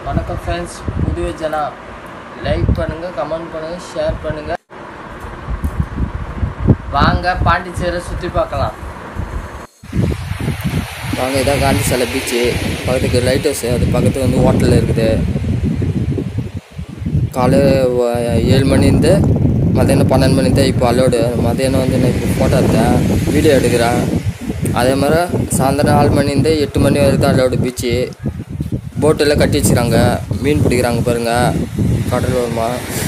வணக்கம் ஃப்ரெண்ட்ஸ் புதிய ஜனா லைக் பண்ணுங்கள் கமெண்ட் பண்ணுங்கள் ஷேர் பண்ணுங்கள் வாங்க பாண்டிச்சேரி சுற்றி பார்க்கலாம் வாங்க இதான் காந்தி சிலை பீச்சு பக்கத்துக்கு லைட் ஹவுஸ் அது பக்கத்துக்கு வந்து ஹோட்டல் இருக்குது காலை ஏழு மணிலேருந்து மதியானம் பன்னெண்டு மணி தான் இப்போ அலோடு மதியானம் வந்து நான் இப்போ ஃபோட்டோ எடுத்தேன் வீடியோ எடுக்கிறேன் அதே மாதிரி சாயந்தரம் நாலு மணிலேருந்து எட்டு மணி வரைக்கும் தான் அலோடு பீச்சு போட்டெல்லாம் கட்டி வச்சுக்கிறாங்க மீன் பிடிக்கிறாங்க பாருங்க கடல் ஓரமா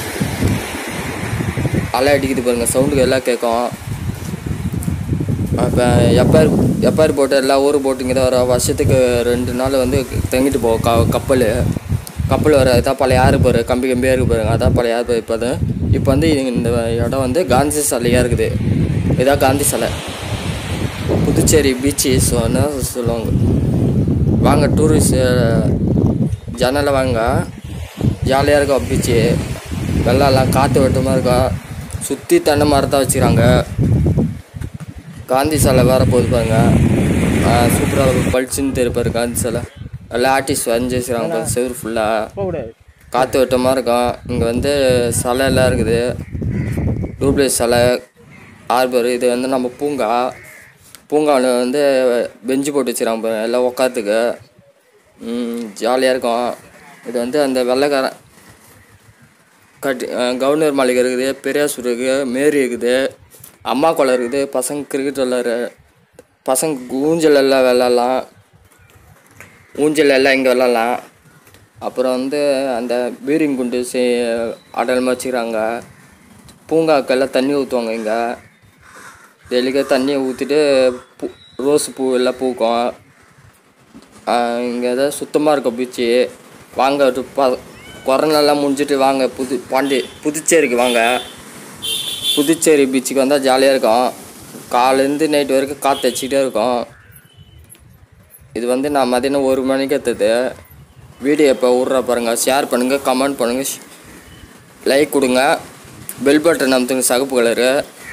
அலை அடிக்குது பாருங்க சவுண்டுக்கு எல்லாம் கேட்கும் இப்போ எப்பார் எப்பார் போட்டு எல்லா ஊர் போட்டு இங்கே தான் வரும் வருஷத்துக்கு ரெண்டு நாள் வந்து தங்கிட்டு போகும் க கப்பல் கப்பல் வர இதான் பழைய ஆறு பாரு கம்பி கம்பியாக இருக்கு பாருங்க அதான் பழைய ஆறு இப்போ அது இப்போ வந்து இந்த இடம் வந்து காந்தி சிலையாக இருக்குது இதான் காந்தி சிலை புதுச்சேரி பீச்சு சொன்னா சொல்லுவாங்க வாங்க டூரிஸ்ட் ஜன்னலை வாங்க ஜாலியாக இருக்கும் பீச்சு வெள்ளம்லாம் காற்று வெட்டமாக இருக்கும் சுற்றி தென்னை மரத்தான் வச்சுக்கிறாங்க காந்தி சிலை வேற போகுது பாருங்க சூப்பராக இருக்கும் பளிச்சுன்னு தெரிப்பாரு காந்தி சிலை எல்லாம் ஆர்டிஸ்ட் வரைஞ்சி வச்சுக்கிறாங்க பாருங்க செவ்வறு ஃபுல்லாக காற்று வெட்டமாக இருக்கும் இங்கே வந்து சிலை எல்லாம் இருக்குது டூப்ளேஸ் சிலை ஆர்பர் இது வந்து நம்ம பூங்கா பூங்காவில் வந்து பெஞ்சு போட்டு வச்சுக்கிறாங்க பாருங்க எல்லாம் உட்காந்துக்கு ஜாலியாக இருக்கும் இது வந்து அந்த வெள்ளைக்காரன் கட்டி கவர்னர் மாளிகை இருக்குது பெரியாசூர் இருக்குது மேரி இருக்குது அம்மா குளம் இருக்குது பசங்க கிரிக்கெட் விளாட்ற பசங்க ஊஞ்சல் எல்லாம் விளாட்லாம் ஊஞ்சல் எல்லாம் இங்கே விளாட்லாம் அப்புறம் வந்து அந்த பீரிங் குண்டு சே அடலமாக வச்சுக்கிறாங்க பூங்காக்கெல்லாம் தண்ணி ஊற்றுவாங்க இங்கே டெய்லிக்கே தண்ணியை ஊற்றிட்டு பூ ரோஸ் பூ எல்லாம் பூக்கும் இங்கே ஏதாவது சுத்தமாக இருக்கும் பீச்சு வாங்க ஒரு ப கொரோனாலாம் முடிஞ்சிட்டு வாங்க புது பாண்டி புதுச்சேரிக்கு வாங்க புதுச்சேரி பீச்சுக்கு வந்தால் ஜாலியாக இருக்கும் காலேருந்து நைட் வரைக்கும் காற்று அடிச்சிக்கிட்டே இருக்கும் இது வந்து நான் மதியானம் ஒரு மணிக்கு எடுத்தது வீடியோ இப்போ விட்ற பாருங்கள் ஷேர் பண்ணுங்கள் கமெண்ட் பண்ணுங்கள் லைக் கொடுங்க பெல் பட்டன் அமுத்துங்க சகப்பு கலரு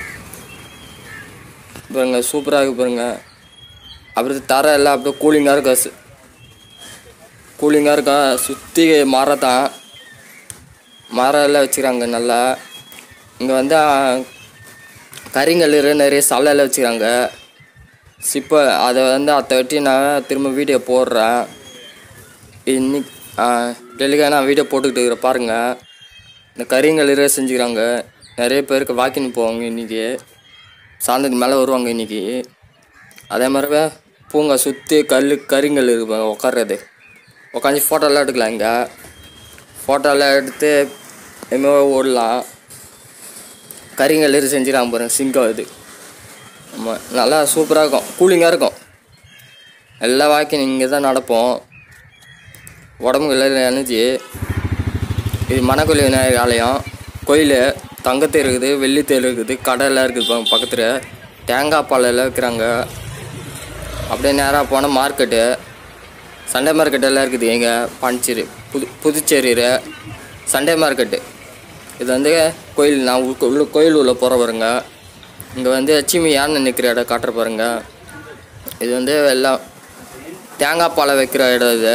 பாருங்க சூப்பராக இருக்கு பாருங்க அப்புறம் தர எல்லாம் அப்படியே கூலிங்காக இருக்கும் கூலிங்காக இருக்கும் சுற்றி மரம் தான் மரம் எல்லாம் வச்சுக்கிறாங்க நல்லா இங்கே வந்து கரிங்கல் நிறைய சலை எல்லாம் வச்சுக்கிறாங்க சிப்ப அதை வந்து அதை வெட்டி நான் திரும்ப வீடியோ போடுறேன் இன்னைக்கு டெல்லிக்காக நான் வீடியோ போட்டுக்கிட்டு இருக்கிறேன் பாருங்கள் இந்த கரிங்கல் செஞ்சுக்கிறாங்க நிறைய பேருக்கு வாக்கிங் போவாங்க இன்றைக்கி சாயந்தரத்துக்கு மேலே வருவாங்க இன்றைக்கி அதே மாதிரி பூங்கா சுற்றி கல் கரிங்கல் இருக்கு உட்கார்றது உட்காந்து ஃபோட்டோலாம் எடுக்கலாம் இங்கே ஃபோட்டோலாம் எடுத்து இதுமாதிரி ஓடலாம் கரிங்கல் செஞ்சுக்கிறாங்க பாருங்க சிங்கம் இது ஆமாம் நல்லா சூப்பராக இருக்கும் கூலிங்காக இருக்கும் எல்லா வாக்கிங் இங்கே தான் நடப்போம் உடம்புக்கு எல்லாம் எனர்ஜி இது மணக்கொல்லி விநாயகர் ஆலயம் கோயில் தங்கத்தேர் இருக்குது வெள்ளித்தேர் இருக்குது கடையெல்லாம் இருக்குது பக்கத்தில் தேங்காய் பால் எல்லாம் விற்கிறாங்க அப்படியே நேராக போனால் மார்க்கெட்டு சண்டே மார்க்கெட் எல்லாம் இருக்குது எங்கே பாண்டிச்சேரி புது புதுச்சேரியில் சண்டே மார்க்கெட்டு இது வந்து கோயில் நான் உள்ள கோயில் உள்ள போகிற பாருங்க இங்கே வந்து லட்சுமி யானை நிற்கிற இடம் காட்டுற பாருங்க இது வந்து எல்லாம் தேங்காய் பாலை வைக்கிற இடம் இது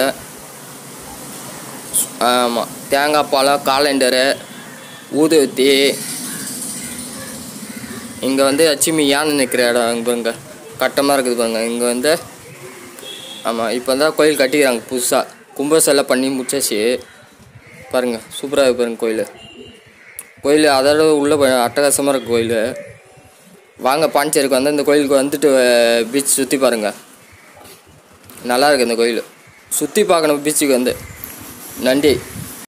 ஆமாம் தேங்காய் பாலம் காலண்டரு ஊதுவத்தி இங்கே வந்து லட்சுமி யானை நிற்கிற இடம் இங்கே பாருங்க கட்டமாக இருக்குது பாருங்க இங்கே வந்து ஆமாம் இப்போ தான் கோயில் கட்டிக்கிறாங்க புதுசாக கும்பசெல்லாம் பண்ணி முடிச்சாச்சு பாருங்கள் சூப்பராக இருக்கு பாருங்க கோயில் கோயில் அதோட உள்ள அட்டகாசமாக இருக்குது கோயில் வாங்க பாண்டிச்சேரிக்கு வந்து இந்த கோயிலுக்கு வந்துட்டு பீச் சுற்றி பாருங்கள் நல்லா இருக்குது இந்த கோயில் சுற்றி பார்க்கணும் பீச்சுக்கு வந்து நன்றி